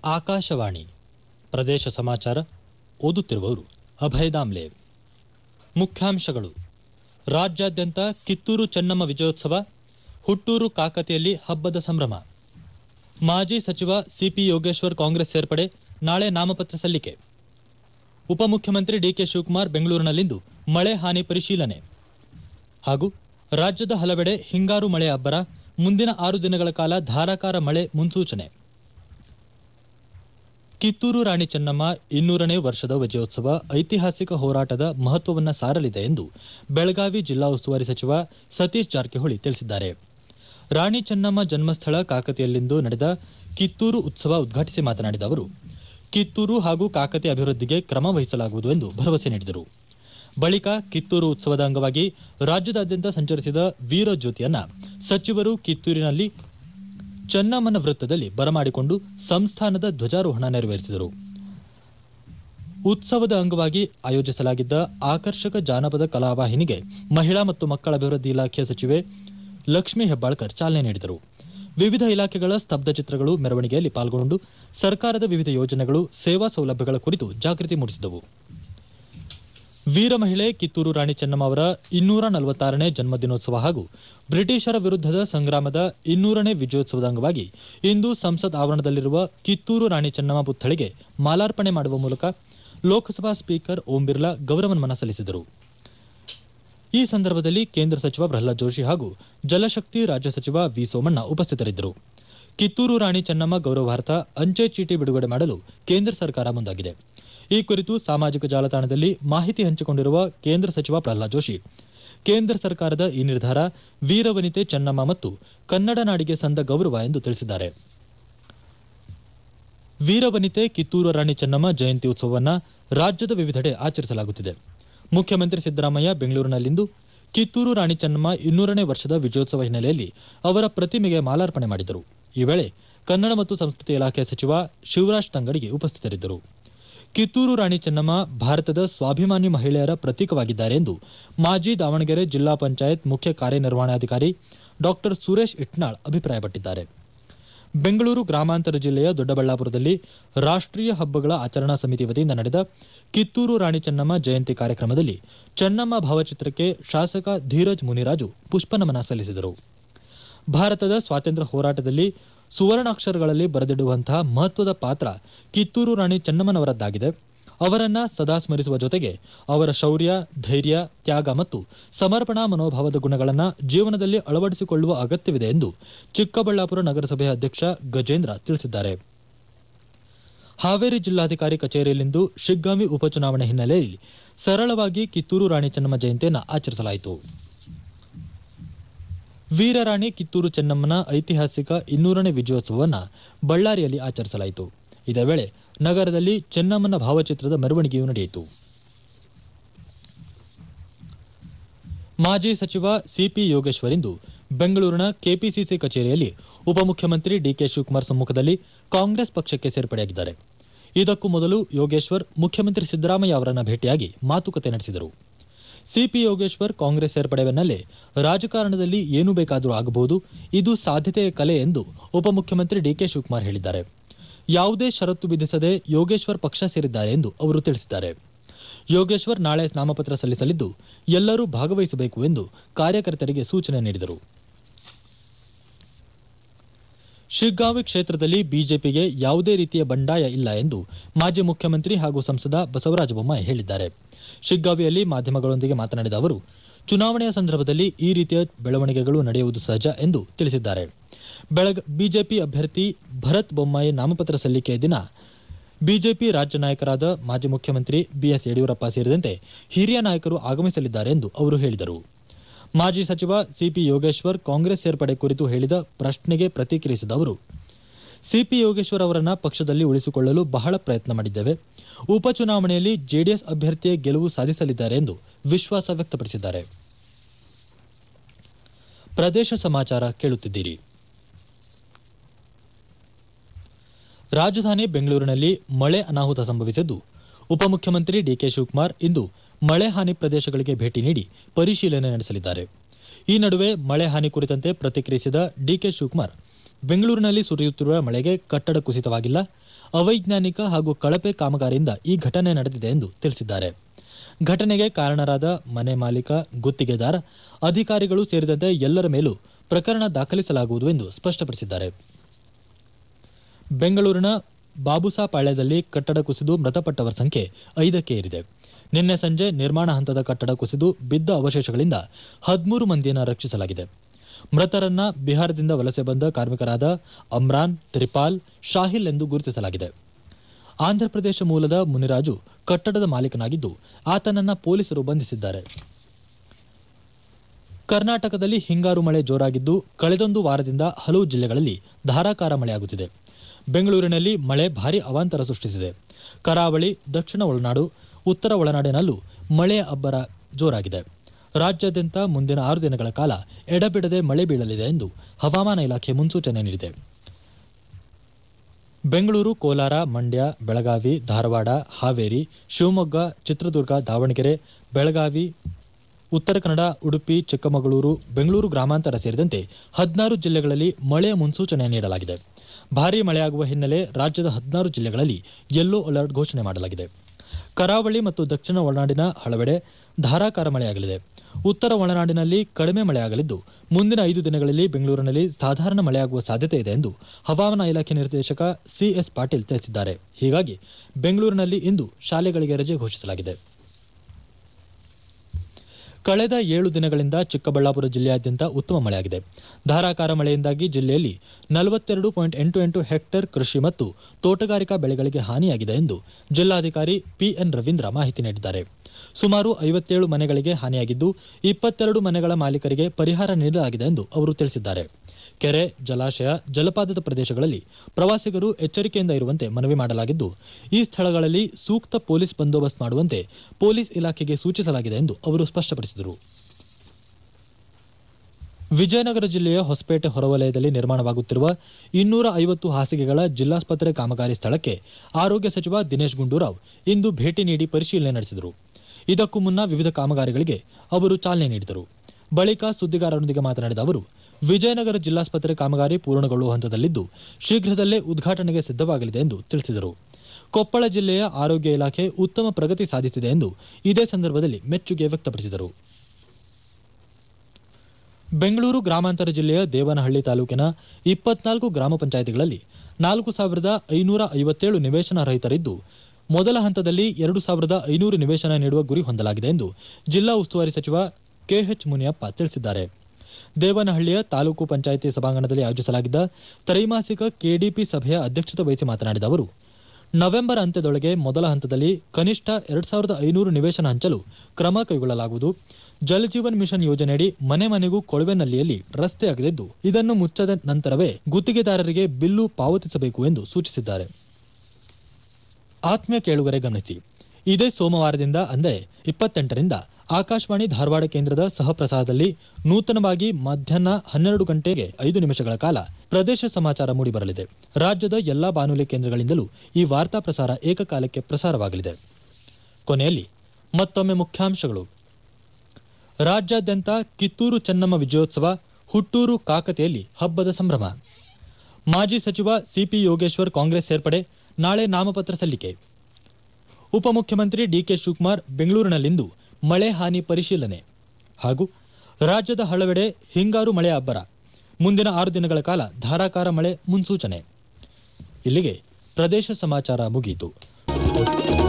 ಆಕಾಶವಾಣಿ ಪ್ರದೇಶ ಸಮಾಚಾರ ಓದುತ್ತಿರುವವರು ಅಭಯ ದಾಮ್ಲೆ ಮುಖ್ಯಾಂಶಗಳು ರಾಜ್ಯಾದ್ಯಂತ ಕಿತ್ತೂರು ಚೆನ್ನಮ್ಮ ವಿಜಯೋತ್ಸವ ಹುಟ್ಟೂರು ಕಾಕತಿಯಲ್ಲಿ ಹಬ್ಬದ ಸಂಭ್ರಮ ಮಾಜಿ ಸಚಿವ ಸಿಪಿ ಯೋಗೇಶ್ವರ್ ಕಾಂಗ್ರೆಸ್ ಸೇರ್ಪಡೆ ನಾಳೆ ನಾಮಪತ್ರ ಸಲ್ಲಿಕೆ ಉಪಮುಖ್ಯಮಂತ್ರಿ ಡಿಕೆ ಶಿವಕುಮಾರ್ ಬೆಂಗಳೂರಿನಲ್ಲಿಂದು ಮಳೆ ಹಾನಿ ಪರಿಶೀಲನೆ ಹಾಗೂ ರಾಜ್ಯದ ಹಲವೆಡೆ ಹಿಂಗಾರು ಮಳೆ ಅಬ್ಬರ ಮುಂದಿನ ಆರು ದಿನಗಳ ಕಾಲ ಧಾರಾಕಾರ ಮಳೆ ಮುನ್ಸೂಚನೆ ಕಿತ್ತೂರು ರಾಣಿ ಚೆನ್ನಮ್ಮ ಇನ್ನೂರನೇ ವರ್ಷದ ವಿಜಯೋತ್ಸವ ಐತಿಹಾಸಿಕ ಹೋರಾಟದ ಮಹತ್ವವನ್ನು ಸಾರಲಿದೆ ಎಂದು ಬೆಳಗಾವಿ ಜಿಲ್ಲಾ ಉಸ್ತುವಾರಿ ಸಚಿವ ಸತೀಶ್ ಜಾರಕಿಹೊಳಿ ತಿಳಿಸಿದ್ದಾರೆ ರಾಣಿ ಚೆನ್ನಮ್ಮ ಜನ್ಮಸ್ಥಳ ಕಾಕತಿಯಲ್ಲಿಂದು ನಡೆದ ಕಿತ್ತೂರು ಉತ್ಸವ ಉದ್ಘಾಟಿಸಿ ಮಾತನಾಡಿದ ಅವರು ಕಿತ್ತೂರು ಹಾಗೂ ಕಾಕತಿ ಅಭಿವೃದ್ಧಿಗೆ ಕ್ರಮ ವಹಿಸಲಾಗುವುದು ಎಂದು ಭರವಸೆ ನೀಡಿದರು ಬಳಿಕ ಕಿತ್ತೂರು ಉತ್ಸವದ ಅಂಗವಾಗಿ ರಾಜ್ಯದಾದ್ಯಂತ ಸಂಚರಿಸಿದ ವೀರ ಜ್ಯೋತಿಯನ್ನ ಸಚಿವರು ಕಿತ್ತೂರಿನಲ್ಲಿ ಚೆನ್ನಮ್ಮನ ವೃತ್ತದಲ್ಲಿ ಬರಮಾಡಿಕೊಂಡು ಸಂಸ್ಥಾನದ ಧ್ವಜಾರೋಹಣ ನೆರವೇರಿಸಿದರು ಉತ್ಸವದ ಅಂಗವಾಗಿ ಆಯೋಜಿಸಲಾಗಿದ್ದ ಆಕರ್ಷಕ ಜಾನಪದ ಕಲಾವಾಹಿನಿಗೆ ಮಹಿಳಾ ಮತ್ತು ಮಕ್ಕಳ ಅಭಿವೃದ್ಧಿ ಇಲಾಖೆ ಸಚಿವೆ ಲಕ್ಷ್ಮೀ ಹೆಬ್ಬಾಳ್ಕರ್ ಚಾಲನೆ ನೀಡಿದರು ವಿವಿಧ ಇಲಾಖೆಗಳ ಸ್ತಬ್ಧ ಚಿತ್ರಗಳು ಮೆರವಣಿಗೆಯಲ್ಲಿ ಪಾಲ್ಗೊಂಡು ಸರ್ಕಾರದ ವಿವಿಧ ಯೋಜನೆಗಳು ಸೇವಾ ಸೌಲಭ್ಯಗಳ ಕುರಿತು ಜಾಗೃತಿ ಮೂಡಿಸಿದವು ವೀರ ಮಹಿಳೆ ಕಿತ್ತೂರು ರಾಣಿ ಚೆನ್ನಮ್ಮ ಅವರ ಇನ್ನೂರ ನಲವತ್ತಾರನೇ ಜನ್ಮದಿನೋತ್ಸವ ಹಾಗೂ ಬ್ರಿಟಿಷರ ವಿರುದ್ಧದ ಸಂಗ್ರಾಮದ ಇನ್ನೂರನೇ ವಿಜಯೋತ್ಸವದ ಅಂಗವಾಗಿ ಇಂದು ಸಂಸತ್ ಆವರಣದಲ್ಲಿರುವ ಕಿತ್ತೂರು ರಾಣಿ ಚೆನ್ನಮ್ಮ ಪುತ್ಥಳಿಗೆ ಮಾಲಾರ್ಪಣೆ ಮಾಡುವ ಮೂಲಕ ಲೋಕಸಭಾ ಸ್ಪೀಕರ್ ಓಂ ಬಿರ್ಲಾ ಗೌರವ ನಮನ ಸಲ್ಲಿಸಿದರು ಈ ಸಂದರ್ಭದಲ್ಲಿ ಕೇಂದ್ರ ಸಚಿವ ಪ್ರಹ್ಲಾದ್ ಜೋಶಿ ಹಾಗೂ ಜಲಶಕ್ತಿ ರಾಜ್ಯ ಸಚಿವ ವಿ ಸೋಮಣ್ಣ ಉಪಸ್ಥಿತರಿದ್ದರು ಕಿತ್ತೂರು ರಾಣಿ ಚೆನ್ನಮ್ಮ ಗೌರವಾರ್ಥ ಅಂಚೆ ಚೀಟಿ ಬಿಡುಗಡೆ ಮಾಡಲು ಕೇಂದ್ರ ಸರ್ಕಾರ ಮುಂದಾಗಿದೆ ಈ ಕುರಿತು ಸಾಮಾಜಿಕ ಜಾಲತಾಣದಲ್ಲಿ ಮಾಹಿತಿ ಹಂಚಿಕೊಂಡಿರುವ ಕೇಂದ್ರ ಸಚಿವ ಪ್ರಹ್ಲಾದ್ ಜೋಶಿ ಕೇಂದ್ರ ಸರ್ಕಾರದ ಈ ನಿರ್ಧಾರ ವೀರವನಿತೆ ಚೆನ್ನಮ್ಮ ಮತ್ತು ಕನ್ನಡ ನಾಡಿಗೆ ಸಂದ ಗೌರವ ಎಂದು ತಿಳಿಸಿದ್ದಾರೆ ವೀರವನಿತೆ ಕಿತ್ತೂರು ರಾಣಿ ಚೆನ್ನಮ್ಮ ಜಯಂತಿ ಉತ್ಸವವನ್ನು ರಾಜ್ಯದ ವಿವಿಧೆಡೆ ಆಚರಿಸಲಾಗುತ್ತಿದೆ ಮುಖ್ಯಮಂತ್ರಿ ಸಿದ್ದರಾಮಯ್ಯ ಬೆಂಗಳೂರಿನಲ್ಲಿಂದು ಕಿತ್ತೂರು ರಾಣಿ ಚೆನ್ನಮ್ಮ ಇನ್ನೂರನೇ ವರ್ಷದ ವಿಜಯೋತ್ಸವ ಹಿನ್ನೆಲೆಯಲ್ಲಿ ಅವರ ಪ್ರತಿಮೆಗೆ ಮಾಲಾರ್ಪಣೆ ಮಾಡಿದರು ಈ ವೇಳೆ ಕನ್ನಡ ಮತ್ತು ಸಂಸ್ಕೃತಿ ಇಲಾಖೆ ಸಚಿವ ಶಿವರಾಜ್ ತಂಗಡಿಗೆ ಉಪಸ್ಥಿತರಿದ್ದರು ಕಿತ್ತೂರು ರಾಣಿ ಚೆನ್ನಮ್ಮ ಭಾರತದ ಸ್ವಾಭಿಮಾನಿ ಮಹಿಳೆಯರ ಪ್ರತೀಕವಾಗಿದ್ದಾರೆ ಎಂದು ಮಾಜಿ ದಾವಣಗೆರೆ ಜಿಲ್ಲಾ ಪಂಚಾಯತ್ ಮುಖ್ಯ ಕಾರ್ಯನಿರ್ವಹಣಾಧಿಕಾರಿ ಡಾ ಸುರೇಶ್ ಇಟ್ನಾಳ್ ಅಭಿಪ್ರಾಯಪಟ್ಟಿದ್ದಾರೆ ಬೆಂಗಳೂರು ಗ್ರಾಮಾಂತರ ಜಿಲ್ಲೆಯ ದೊಡ್ಡಬಳ್ಳಾಪುರದಲ್ಲಿ ರಾಷ್ಟೀಯ ಹಬ್ಬಗಳ ಆಚರಣಾ ಸಮಿತಿ ವತಿಯಿಂದ ನಡೆದ ಕಿತ್ತೂರು ರಾಣಿ ಚೆನ್ನಮ್ಮ ಜಯಂತಿ ಕಾರ್ಯಕ್ರಮದಲ್ಲಿ ಚೆನ್ನಮ್ಮ ಭಾವಚಿತ್ರಕ್ಕೆ ಶಾಸಕ ಧೀರಜ್ ಮುನಿರಾಜು ಪುಷ್ಪನಮನ ಸಲ್ಲಿಸಿದರು ಭಾರತದ ಸ್ವಾತಂತ್ರ್ಯ ಹೋರಾಟದಲ್ಲಿ ಸುವರ್ಣಾಕ್ಷರಗಳಲ್ಲಿ ಬರೆದಿಡುವಂತಹ ಮಹತ್ವದ ಪಾತ್ರ ಕಿತ್ತೂರು ರಾಣಿ ಚೆನ್ನಮ್ಮನವರದ್ದಾಗಿದೆ ಅವರನ್ನ ಸದಾ ಸ್ಮರಿಸುವ ಜೊತೆಗೆ ಅವರ ಶೌರ್ಯ ಧೈರ್ಯ ತ್ಯಾಗ ಮತ್ತು ಸಮರ್ಪಣಾ ಮನೋಭಾವದ ಗುಣಗಳನ್ನು ಜೀವನದಲ್ಲಿ ಅಳವಡಿಸಿಕೊಳ್ಳುವ ಅಗತ್ಯವಿದೆ ಎಂದು ಚಿಕ್ಕಬಳ್ಳಾಪುರ ನಗರಸಭೆ ಅಧ್ಯಕ್ಷ ಗಜೇಂದ್ರ ತಿಳಿಸಿದ್ದಾರೆ ಹಾವೇರಿ ಜಿಲ್ಲಾಧಿಕಾರಿ ಕಚೇರಿಯಲ್ಲಿಂದು ಶಿಗ್ಗಾಂವಿ ಉಪಚುನಾವಣೆ ಹಿನ್ನೆಲೆಯಲ್ಲಿ ಸರಳವಾಗಿ ಕಿತ್ತೂರು ರಾಣಿ ಚೆನ್ನಮ್ಮ ಜಯಂತಿಯನ್ನು ಆಚರಿಸಲಾಯಿತು ವೀರರಾಣಿ ಕಿತ್ತೂರು ಚೆನ್ನಮ್ಮನ ಐತಿಹಾಸಿಕ ಇನ್ನೂರನೇ ವಿಜಯೋತ್ಸವವನ್ನು ಬಳ್ಳಾರಿಯಲ್ಲಿ ಆಚರಿಸಲಾಯಿತು ಇದೇ ವೇಳೆ ನಗರದಲ್ಲಿ ಚೆನ್ನಮ್ಮನ ಭಾವಚಿತ್ರದ ಮೆರವಣಿಗೆಯೂ ನಡೆಯಿತು ಮಾಜಿ ಸಚಿವ ಸಿಪಿ ಯೋಗೇಶ್ವರ್ ಇಂದು ಬೆಂಗಳೂರಿನ ಕೆಪಿಸಿಸಿ ಕಚೇರಿಯಲ್ಲಿ ಉಪಮುಖ್ಯಮಂತ್ರಿ ಡಿಕೆ ಶಿವಕುಮಾರ್ ಸಮ್ಮುಖದಲ್ಲಿ ಕಾಂಗ್ರೆಸ್ ಪಕ್ಷಕ್ಕೆ ಸೇರ್ಪಡೆಯಾಗಿದ್ದಾರೆ ಇದಕ್ಕೂ ಮೊದಲು ಯೋಗೇಶ್ವರ್ ಮುಖ್ಯಮಂತ್ರಿ ಸಿದ್ದರಾಮಯ್ಯ ಅವರನ್ನ ಭೇಟಿಯಾಗಿ ಮಾತುಕತೆ ನಡೆಸಿದರು ಸಿಪಿ ಯೋಗೇಶ್ವರ್ ಕಾಂಗ್ರೆಸ್ ಸೇರ್ಪಡೆ ಬೆನ್ನಲ್ಲೇ ರಾಜಕಾರಣದಲ್ಲಿ ಏನು ಬೇಕಾದರೂ ಆಗಬಹುದು ಇದು ಸಾಧ್ಯತೆಯ ಕಲೆ ಎಂದು ಉಪಮುಖ್ಯಮಂತ್ರಿ ಡಿಕೆ ಶಿವಕುಮಾರ್ ಹೇಳಿದ್ದಾರೆ ಯಾವುದೇ ಷರತ್ತು ವಿಧಿಸದೆ ಯೋಗೇಶ್ವರ್ ಪಕ್ಷ ಸೇರಿದ್ದಾರೆ ಎಂದು ಅವರು ತಿಳಿಸಿದ್ದಾರೆ ಯೋಗೇಶ್ವರ್ ನಾಳೆ ನಾಮಪತ್ರ ಸಲ್ಲಿಸಲಿದ್ದು ಎಲ್ಲರೂ ಭಾಗವಹಿಸಬೇಕು ಎಂದು ಕಾರ್ಯಕರ್ತರಿಗೆ ಸೂಚನೆ ನೀಡಿದರು ಶಿಗ್ಗಾಂವಿ ಕ್ಷೇತ್ರದಲ್ಲಿ ಬಿಜೆಪಿಗೆ ಯಾವುದೇ ರೀತಿಯ ಬಂಡಾಯ ಇಲ್ಲ ಎಂದು ಮಾಜಿ ಮುಖ್ಯಮಂತ್ರಿ ಹಾಗೂ ಸಂಸದ ಬಸವರಾಜ ಬೊಮ್ಮಾಯಿ ಹೇಳಿದ್ದಾರೆ ಶಿಗ್ಗಾಂವಿಯಲ್ಲಿ ಮಾಧ್ಯಮಗಳೊಂದಿಗೆ ಮಾತನಾಡಿದ ಅವರು ಚುನಾವಣೆಯ ಸಂದರ್ಭದಲ್ಲಿ ಈ ರೀತಿಯ ಬೆಳವಣಿಗೆಗಳು ನಡೆಯುವುದು ಸಹಜ ಎಂದು ತಿಳಿಸಿದ್ದಾರೆ ಬೆಳಗ ಬಿಜೆಪಿ ಅಭ್ಯರ್ಥಿ ಭರತ್ ಬೊಮ್ಮಾಯಿ ನಾಮಪತ್ರ ಸಲ್ಲಿಕೆಯ ದಿನ ಬಿಜೆಪಿ ರಾಜ್ಯ ನಾಯಕರಾದ ಮಾಜಿ ಮುಖ್ಯಮಂತ್ರಿ ಬಿಎಸ್ ಯಡಿಯೂರಪ್ಪ ಸೇರಿದಂತೆ ಹಿರಿಯ ನಾಯಕರು ಆಗಮಿಸಲಿದ್ದಾರೆ ಎಂದು ಅವರು ಹೇಳಿದರು ಮಾಜಿ ಸಚಿವ ಸಿಪಿ ಯೋಗೇಶ್ವರ್ ಕಾಂಗ್ರೆಸ್ ಸೇರ್ಪಡೆ ಕುರಿತು ಹೇಳಿದ ಪ್ರಶ್ನೆಗೆ ಪ್ರತಿಕ್ರಿಯಿಸಿದ ಅವರು ಸಿಪಿ ಯೋಗೇಶ್ವರ್ ಅವರನ್ನ ಪಕ್ಷದಲ್ಲಿ ಉಳಿಸಿಕೊಳ್ಳಲು ಬಹಳ ಪ್ರಯತ್ನ ಮಾಡಿದ್ದೇವೆ ಉಪಚುನಾವಣೆಯಲ್ಲಿ ಜೆಡಿಎಸ್ ಅಭ್ಯರ್ಥಿಯ ಗೆಲುವು ಸಾಧಿಸಲಿದ್ದಾರೆ ಎಂದು ವಿಶ್ವಾಸ ವ್ಯಕ್ತಪಡಿಸಿದ್ದಾರೆ ಪ್ರದೇಶ ಸಮಾಚಾರ ಕೇಳುತ್ತಿದ್ದೀರಿ ರಾಜಧಾನಿ ಬೆಂಗಳೂರಿನಲ್ಲಿ ಮಳೆ ಅನಾಹುತ ಸಂಭವಿಸಿದ್ದು ಉಪಮುಖ್ಯಮಂತ್ರಿ ಡಿಕೆ ಶಿವಕುಮಾರ್ ಇಂದು ಮಳೆ ಹಾನಿ ಪ್ರದೇಶಗಳಿಗೆ ಭೇಟಿ ನೀಡಿ ಪರಿಶೀಲನೆ ನಡೆಸಲಿದ್ದಾರೆ ಈ ನಡುವೆ ಮಳೆ ಹಾನಿ ಕುರಿತಂತೆ ಪ್ರತಿಕ್ರಿಯಿಸಿದ ಡಿಕೆ ಶಿವಕುಮಾರ್ ಬೆಂಗಳೂರಿನಲ್ಲಿ ಸುರಿಯುತ್ತಿರುವ ಮಳೆಗೆ ಕಟ್ಟಡ ಕುಸಿತವಾಗಿಲ್ಲ ಅವೈಜ್ಞಾನಿಕ ಹಾಗೂ ಕಳಪೆ ಕಾಮಗಾರಿಯಿಂದ ಈ ಘಟನೆ ನಡೆದಿದೆ ಎಂದು ತಿಳಿಸಿದ್ದಾರೆ ಘಟನೆಗೆ ಕಾರಣರಾದ ಮನೆ ಮಾಲೀಕ ಗುತ್ತಿಗೆದಾರ ಅಧಿಕಾರಿಗಳು ಸೇರಿದಂತೆ ಎಲ್ಲರ ಮೇಲೂ ಪ್ರಕರಣ ದಾಖಲಿಸಲಾಗುವುದು ಎಂದು ಸ್ಪಷ್ಟಪಡಿಸಿದ್ದಾರೆ ಬೆಂಗಳೂರಿನ ಬಾಬುಸಾಪಾಳ್ಯದಲ್ಲಿ ಕಟ್ಟಡ ಕುಸಿದು ಮೃತಪಟ್ಟವರ ಸಂಖ್ಯೆ ಐದಕ್ಕೆ ಏರಿದೆ ನಿನ್ನೆ ಸಂಜೆ ನಿರ್ಮಾಣ ಹಂತದ ಕಟ್ಟಡ ಕುಸಿದು ಬಿದ್ದ ಅವಶೇಷಗಳಿಂದ ಹದಿಮೂರು ಮಂದಿಯನ್ನು ರಕ್ಷಿಸಲಾಗಿದೆ ಮೃತರನ್ನ ಬಿಹಾರದಿಂದ ವಲಸೆ ಬಂದ ಕಾರ್ಮಿಕರಾದ ಅಮ್ರಾನ್ ತ್ರಿಪಾಲ್ ಶಾಹಿಲ್ ಎಂದು ಗುರುತಿಸಲಾಗಿದೆ ಆಂಧ್ರಪ್ರದೇಶ ಮೂಲದ ಮುನಿರಾಜು ಕಟ್ಟಡದ ಮಾಲೀಕನಾಗಿದ್ದು ಆತನನ್ನ ಪೊಲೀಸರು ಬಂಧಿಸಿದ್ದಾರೆ ಕರ್ನಾಟಕದಲ್ಲಿ ಹಿಂಗಾರು ಮಳೆ ಜೋರಾಗಿದ್ದು ಕಳೆದೊಂದು ವಾರದಿಂದ ಹಲವು ಜಿಲ್ಲೆಗಳಲ್ಲಿ ಧಾರಾಕಾರ ಮಳೆಯಾಗುತ್ತಿದೆ ಬೆಂಗಳೂರಿನಲ್ಲಿ ಮಳೆ ಭಾರಿ ಅವಾಂತರ ಸೃಷ್ಟಿಸಿದೆ ಕರಾವಳಿ ದಕ್ಷಿಣ ಒಳನಾಡು ಉತ್ತರ ಒಳನಾಡಿನಲ್ಲೂ ಮಳೆಯ ಅಬ್ಬರ ಜೋರಾಗಿದೆ ರಾಜ್ಯಾದ್ಯಂತ ಮುಂದಿನ ಆರು ದಿನಗಳ ಕಾಲ ಎಡಬಿಡದೆ ಮಳೆ ಬೀಳಲಿದೆ ಎಂದು ಹವಾಮಾನ ಇಲಾಖೆ ಮುನ್ಸೂಚನೆ ನೀಡಿದೆ ಬೆಂಗಳೂರು ಕೋಲಾರ ಮಂಡ್ಯ ಬೆಳಗಾವಿ ಧಾರವಾಡ ಹಾವೇರಿ ಶಿವಮೊಗ್ಗ ಚಿತ್ರದುರ್ಗ ದಾವಣಗೆರೆ ಬೆಳಗಾವಿ ಉತ್ತರ ಕನ್ನಡ ಉಡುಪಿ ಚಿಕ್ಕಮಗಳೂರು ಬೆಂಗಳೂರು ಗ್ರಾಮಾಂತರ ಸೇರಿದಂತೆ ಹದಿನಾರು ಜಿಲ್ಲೆಗಳಲ್ಲಿ ಮಳೆಯ ಮುನ್ಸೂಚನೆ ನೀಡಲಾಗಿದೆ ಭಾರೀ ಮಳೆಯಾಗುವ ಹಿನ್ನೆಲೆ ರಾಜ್ಯದ ಹದಿನಾರು ಜಿಲ್ಲೆಗಳಲ್ಲಿ ಯೆಲ್ಲೋ ಅಲರ್ಟ್ ಘೋಷಣೆ ಮಾಡಲಾಗಿದೆ ಕರಾವಳಿ ಮತ್ತು ದಕ್ಷಿಣ ಒಳನಾಡಿನ ಹಲವೆಡೆ ಧಾರಾಕಾರ ಮಳೆಯಾಗಲಿದೆ ಉತ್ತರ ಒಳನಾಡಿನಲ್ಲಿ ಕಡಿಮೆ ಮಳೆಯಾಗಲಿದ್ದು ಮುಂದಿನ ಐದು ದಿನಗಳಲ್ಲಿ ಬೆಂಗಳೂರಿನಲ್ಲಿ ಸಾಧಾರಣ ಮಳೆಯಾಗುವ ಸಾಧ್ಯತೆ ಇದೆ ಎಂದು ಹವಾಮಾನ ಇಲಾಖೆ ನಿರ್ದೇಶಕ ಸಿಎಸ್ ಪಾಟೀಲ್ ತಿಳಿಸಿದ್ದಾರೆ ಹೀಗಾಗಿ ಬೆಂಗಳೂರಿನಲ್ಲಿ ಇಂದು ಶಾಲೆಗಳಿಗೆ ರಜೆ ಘೋಷಿಸಲಾಗಿದೆ ಕಳೆದ ಏಳು ದಿನಗಳಿಂದ ಚಿಕ್ಕಬಳ್ಳಾಪುರ ಜಿಲ್ಲೆಯಾದ್ಯಂತ ಉತ್ತಮ ಮಳೆಯಾಗಿದೆ ಧಾರಾಕಾರ ಮಳೆಯಿಂದಾಗಿ ಜಿಲ್ಲೆಯಲ್ಲಿ ನಲವತ್ತೆರಡು ಪಾಯಿಂಟ್ ಎಂಟು ಎಂಟು ಹೆಕ್ಟೇರ್ ಕೃಷಿ ಮತ್ತು ತೋಟಗಾರಿಕಾ ಬೆಳೆಗಳಿಗೆ ಹಾನಿಯಾಗಿದೆ ಎಂದು ಜಿಲ್ಲಾಧಿಕಾರಿ ಪಿಎನ್ ರವೀಂದ್ರ ಮಾಹಿತಿ ನೀಡಿದ್ದಾರೆ ಸುಮಾರು ಐವತ್ತೇಳು ಮನೆಗಳಿಗೆ ಹಾನಿಯಾಗಿದ್ದು ಇಪ್ಪತ್ತೆರಡು ಮನೆಗಳ ಮಾಲೀಕರಿಗೆ ಪರಿಹಾರ ನೀಡಲಾಗಿದೆ ಎಂದು ಅವರು ತಿಳಿಸಿದ್ದಾರೆ ಕೆರೆ ಜಲಾಶಯ ಜಲಪಾತದ ಪ್ರದೇಶಗಳಲ್ಲಿ ಪ್ರವಾಸಿಗರು ಎಚ್ಚರಿಕೆಯಿಂದ ಇರುವಂತೆ ಮನವಿ ಮಾಡಲಾಗಿದ್ದು ಈ ಸ್ಥಳಗಳಲ್ಲಿ ಸೂಕ್ತ ಪೊಲೀಸ್ ಬಂದೋಬಸ್ತ್ ಮಾಡುವಂತೆ ಪೊಲೀಸ್ ಇಲಾಖೆಗೆ ಸೂಚಿಸಲಾಗಿದೆ ಎಂದು ಅವರು ಸ್ಪಷ್ಟಪಡಿಸಿದರು ವಿಜಯನಗರ ಜಿಲ್ಲೆಯ ಹೊಸಪೇಟೆ ಹೊರವಲಯದಲ್ಲಿ ನಿರ್ಮಾಣವಾಗುತ್ತಿರುವ ಇನ್ನೂರ ಐವತ್ತು ಹಾಸಿಗೆಗಳ ಜಿಲ್ಲಾಸ್ಪತ್ರೆ ಕಾಮಗಾರಿ ಸ್ಥಳಕ್ಕೆ ಆರೋಗ್ಯ ಸಚಿವ ದಿನೇಶ್ ಗುಂಡೂರಾವ್ ಇಂದು ಭೇಟಿ ನೀಡಿ ಪರಿಶೀಲನೆ ನಡೆಸಿದರು ಇದಕ್ಕೂ ಮುನ್ನ ವಿವಿಧ ಕಾಮಗಾರಿಗಳಿಗೆ ಅವರು ಚಾಲನೆ ನೀಡಿದರು ಬಳಿಕ ಸುದ್ದಿಗಾರರೊಂದಿಗೆ ಮಾತನಾಡಿದ ಅವರು ವಿಜಯನಗರ ಜಿಲ್ಲಾಸ್ಪತ್ರೆ ಕಾಮಗಾರಿ ಪೂರ್ಣಗೊಳ್ಳುವ ಹಂತದಲ್ಲಿದ್ದು ಶೀಘ್ರದಲ್ಲೇ ಉದ್ಘಾಟನೆಗೆ ಸಿದ್ದವಾಗಲಿದೆ ಎಂದು ತಿಳಿಸಿದರು ಕೊಪ್ಪಳ ಜಿಲ್ಲೆಯ ಆರೋಗ್ಯ ಇಲಾಖೆ ಉತ್ತಮ ಪ್ರಗತಿ ಸಾಧಿಸಿದೆ ಎಂದು ಇದೇ ಸಂದರ್ಭದಲ್ಲಿ ಮೆಚ್ಚುಗೆ ವ್ಯಕ್ತಪಡಿಸಿದರು ಬೆಂಗಳೂರು ಗ್ರಾಮಾಂತರ ಜಿಲ್ಲೆಯ ದೇವನಹಳ್ಳಿ ತಾಲೂಕಿನ ಇಪ್ಪತ್ನಾಲ್ಕು ಗ್ರಾಮ ಪಂಚಾಯಿತಿಗಳಲ್ಲಿ ನಾಲ್ಕು ಸಾವಿರದ ಐನೂರ ಐವತ್ತೇಳು ನಿವೇಶನ ರಹಿತರಿದ್ದು ಮೊದಲ ಹಂತದಲ್ಲಿ ಎರಡು ಸಾವಿರದ ಐನೂರು ನಿವೇಶನ ನೀಡುವ ಗುರಿ ಹೊಂದಲಾಗಿದೆ ಎಂದು ಜಿಲ್ಲಾ ಉಸ್ತುವಾರಿ ಸಚಿವ ಕೆಎಚ್ ಮುನಿಯಪ್ಪ ತಿಳಿಸಿದ್ದಾರೆ ದೇವನಹಳ್ಳಿಯ ತಾಲೂಕು ಪಂಚಾಯಿತಿ ಸಭಾಂಗಣದಲ್ಲಿ ಆಯೋಜಿಸಲಾಗಿದ್ದ ತ್ರೈಮಾಸಿಕ ಕೆಡಿಪಿ ಸಭೆಯ ಅಧ್ಯಕ್ಷತೆ ವಹಿಸಿ ಮಾತನಾಡಿದ ಅವರು ನವೆಂಬರ್ ಅಂತ್ಯದೊಳಗೆ ಮೊದಲ ಹಂತದಲ್ಲಿ ಕನಿಷ್ಠ ಎರಡ್ ಸಾವಿರದ ಐನೂರು ನಿವೇಶನ ಹಂಚಲು ಕ್ರಮ ಕೈಗೊಳ್ಳಲಾಗುವುದು ಜಲ್ ಜೀವನ್ ಮಿಷನ್ ಯೋಜನೆಯಡಿ ಮನೆ ಮನೆಗೂ ಕೊಳವೆನಲ್ಲಿಯಲ್ಲಿ ರಸ್ತೆ ಅಗೆದಿದ್ದು ಇದನ್ನು ಮುಚ್ಚದ ನಂತರವೇ ಗುತ್ತಿಗೆದಾರರಿಗೆ ಬಿಲ್ಲು ಪಾವತಿಸಬೇಕು ಎಂದು ಸೂಚಿಸಿದ್ದಾರೆ ಆತ್ಮೀಯ ಕೇಳುಗರೆ ಗಮನಿಸಿ ಇದೇ ಸೋಮವಾರದಿಂದ ಅಂದರೆ ಇಪ್ಪತ್ತೆಂಟರಿಂದ ಆಕಾಶವಾಣಿ ಧಾರವಾಡ ಕೇಂದ್ರದ ಸಹಪ್ರಸಾರದಲ್ಲಿ ನೂತನವಾಗಿ ಮಧ್ಯಾಹ್ನ ಹನ್ನೆರಡು ಗಂಟೆಗೆ ಐದು ನಿಮಿಷಗಳ ಕಾಲ ಪ್ರದೇಶ ಸಮಾಚಾರ ಮೂಡಿಬರಲಿದೆ ರಾಜ್ಯದ ಎಲ್ಲಾ ಬಾನುಲಿ ಕೇಂದ್ರಗಳಿಂದಲೂ ಈ ವಾರ್ತಾ ಪ್ರಸಾರ ಏಕಕಾಲಕ್ಕೆ ಪ್ರಸಾರವಾಗಲಿದೆ ಕೊನೆಯಲ್ಲಿ ಮತ್ತೊಮ್ಮೆ ಮುಖ್ಯಾಂಶಗಳು ರಾಜ್ಯಾದ್ಯಂತ ಕಿತ್ತೂರು ಚೆನ್ನಮ್ಮ ವಿಜಯೋತ್ಸವ ಹುಟ್ಟೂರು ಕಾಕತೆಯಲ್ಲಿ ಹಬ್ಬದ ಸಂಭ್ರಮ ಮಾಜಿ ಸಚಿವ ಸಿಪಿ ಯೋಗೇಶ್ವರ್ ಕಾಂಗ್ರೆಸ್ ಸೇರ್ಪಡೆ ನಾಳೆ ನಾಮಪತ್ರ ಸಲ್ಲಿಕೆ ಉಪಮುಖ್ಯಮಂತ್ರಿ ಡಿಕೆ ಶಿವಕುಮಾರ್ ಬೆಂಗಳೂರಿನಲ್ಲಿಂದು ಮಳೆ ಹಾನಿ ಪರಿಶೀಲನೆ ಹಾಗೂ ರಾಜ್ಯದ ಹಲವೆಡೆ ಹಿಂಗಾರು ಮಳೆ ಅಬ್ಬರ ಮುಂದಿನ ಆರು ದಿನಗಳ ಕಾಲ ಧಾರಾಕಾರ ಮಳೆ ಮುನ್ಸೂಚನೆ ಇಲ್ಲಿಗೆ ಪ್ರದೇಶ ಸಮಾಚಾರ ಮುಗಿಯಿತು